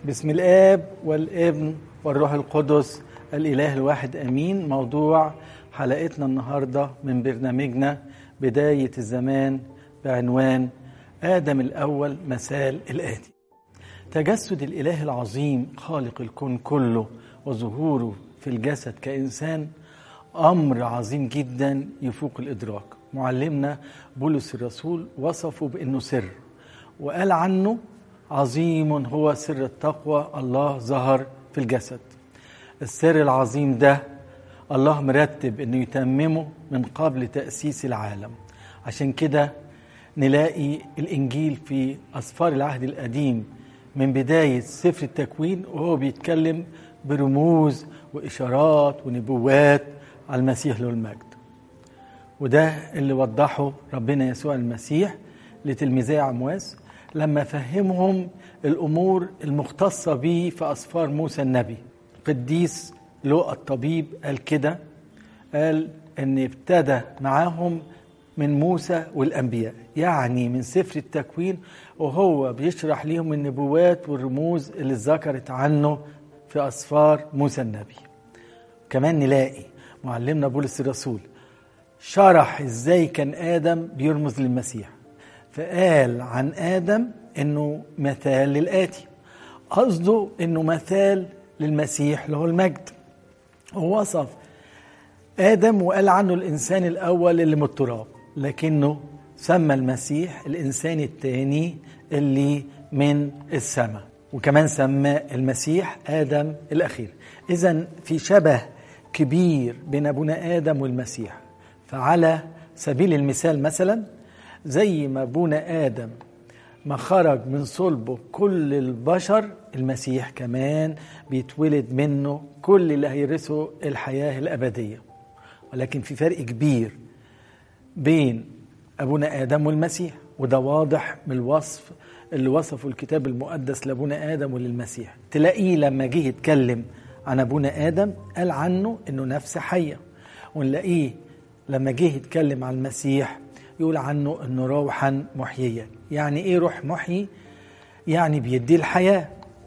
بسم الاب والابن والروح القدس الاله الواحد امين موضوع حلقتنا النهارده من برنامجنا بدايه الزمان بعنوان ادم الاول مثال الاتي تجسد الاله العظيم خالق الكون كله وظهوره في الجسد كانسان امر عظيم جدا يفوق الادراك معلمنا بولس الرسول وصفه بانه سر وقال عنه عظيم هو سر التقوى الله ظهر في الجسد السر العظيم ده الله مرتب انه يتممه من قبل تاسيس العالم عشان كده نلاقي الانجيل في اسفار العهد القديم من بدايه سفر التكوين وهو بيتكلم برموز واشارات ونبوات على المسيح له المجد وده اللي وضحه ربنا يسوع المسيح لتلميذي عمواس لما فهمهم الامور المختصه به في اسفار موسى النبي قديس لوقا الطبيب قال كده قال ان ابتدى معاهم من موسى والانبياء يعني من سفر التكوين وهو بيشرح ليهم النبوات والرموز اللي ذكرت عنه في اسفار موسى النبي كمان نلاقي معلمنا بولس الرسول شرح ازاي كان ادم بيرمز للمسيح فقال عن ادم انه مثال للاتي قصده انه مثال للمسيح له المجد ووصف ادم وقال عنه الانسان الاول اللي من التراب لكنه سمى المسيح الانسان الثاني اللي من السماء وكمان سمى المسيح ادم الاخير اذا في شبه كبير بين ابونا ادم والمسيح فعلى سبيل المثال مثلا زي ما ابونا ادم ما خرج من صلبه كل البشر المسيح كمان بيتولد منه كل اللي هيرثوا الحياه الابديه ولكن في فرق كبير بين ابونا ادم والمسيح وده واضح من الوصف اللي وصفه الكتاب المقدس لابونا ادم وللمسيح تلاقيه لما جه يتكلم عن ابونا ادم قال عنه انه نفس حيه ونلاقيه لما جه يتكلم عن المسيح يقول عنه انه روحا محييا يعني ايه روح محيي يعني بيدي الحياه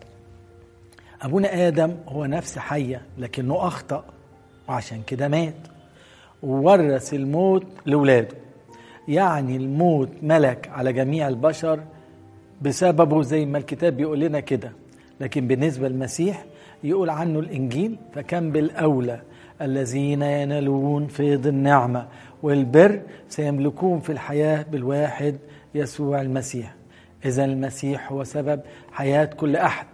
ابونا ادم هو نفس حيه لكنه اخطا وعشان كده مات وورث الموت لاولاده يعني الموت ملك على جميع البشر بسببه زي ما الكتاب بيقول لنا كده لكن بالنسبه للمسيح يقول عنه الانجيل فكان بالاولى الذين ينالون فيض النعمه والبر سيملكون في الحياه بالواحد يسوع المسيح اذا المسيح هو سبب حياه كل احد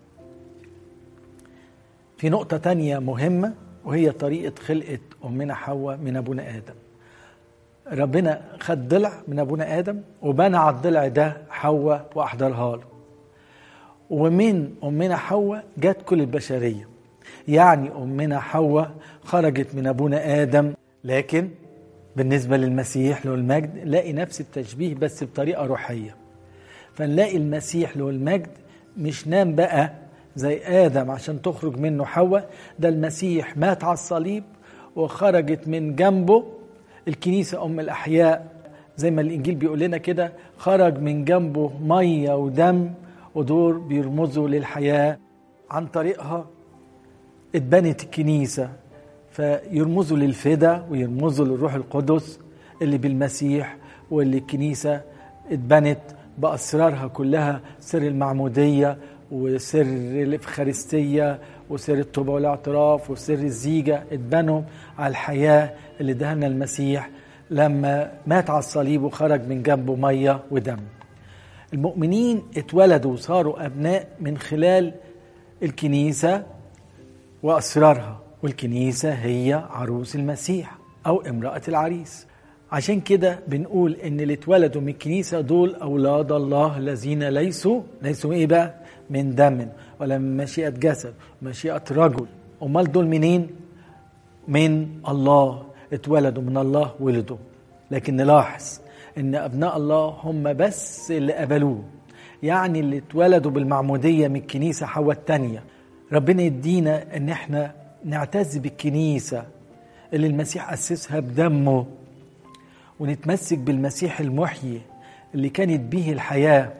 في نقطه تانية مهمه وهي طريقه خلقه امنا حواء من ابونا ادم ربنا خد ضلع من ابونا ادم وبنى على الضلع ده حواء واحضرها له ومن امنا حواء جت كل البشريه يعني امنا حواء خرجت من ابونا ادم لكن بالنسبه للمسيح له المجد نلاقي نفس التشبيه بس بطريقه روحيه فنلاقي المسيح له المجد مش نام بقى زي ادم عشان تخرج منه حواء ده المسيح مات على الصليب وخرجت من جنبه الكنيسه ام الاحياء زي ما الانجيل بيقول لنا كده خرج من جنبه ميه ودم ودول بيرمزوا للحياه عن طريقها اتبنت الكنيسه فيرمزوا للفدا ويرمزوا للروح القدس اللي بالمسيح واللي الكنيسه اتبنت باسرارها كلها سر المعموديه وسر الافخارستيه وسر التوبه والاعتراف وسر الزيجه اتبنوا على الحياه اللي دهنا المسيح لما مات على الصليب وخرج من جنبه ميه ودم. المؤمنين اتولدوا وصاروا ابناء من خلال الكنيسه واسرارها والكنيسه هي عروس المسيح او امراه العريس. عشان كده بنقول ان اللي اتولدوا من الكنيسه دول اولاد الله الذين ليسوا ليسوا ايه بقى؟ من دم ولا من مشيئه جسد مشيئه رجل امال دول منين؟ من الله اتولدوا من الله ولدوا لكن نلاحظ ان ابناء الله هم بس اللي قبلوه يعني اللي اتولدوا بالمعموديه من الكنيسه حواء الثانيه ربنا يدينا ان احنا نعتز بالكنيسه اللي المسيح اسسها بدمه ونتمسك بالمسيح المحيي اللي كانت به الحياه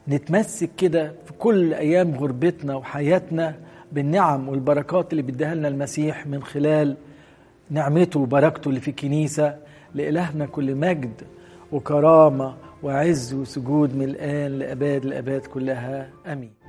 نتمسك كده في كل أيام غربتنا وحياتنا بالنعم والبركات اللي بيديها لنا المسيح من خلال نعمته وبركته اللي في الكنيسة لإلهنا كل مجد وكرامة وعز وسجود من الآن لأباد الأباد كلها آمين